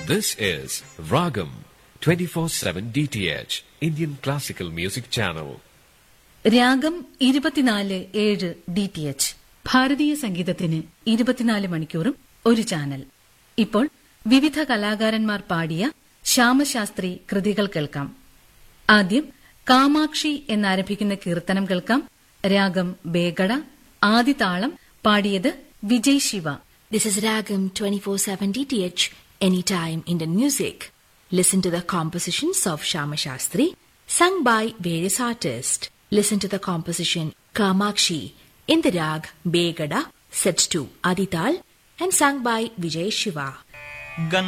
This is Ragam 24/7 DTH Indian Classical Music Channel. രാഗം ഇരുപത്തിനാല് ഏഴ് ഡി ടി എച്ച് ഭാരതീയ സംഗീതത്തിന് ഇരുപത്തിനാല് മണിക്കൂറും ഒരു ചാനൽ ഇപ്പോൾ വിവിധ കലാകാരന്മാർ പാടിയ ശ്യാമശാസ്ത്രി കൃതികൾ കേൾക്കാം ആദ്യം കാമാക്ഷി എന്നാരംഭിക്കുന്ന കീർത്തനം കേൾക്കാം രാഗം ബേഗഡ ആദിതാളം പാടിയത് Vijay Shiva This is Ragam 24/7 DTH Anytime Indian Music. Listen to the compositions of Shama Shastri sung by various artists. Listen to the composition Kamakshi in the rag Begada set to Adital and sung by Vijay Shiva. गण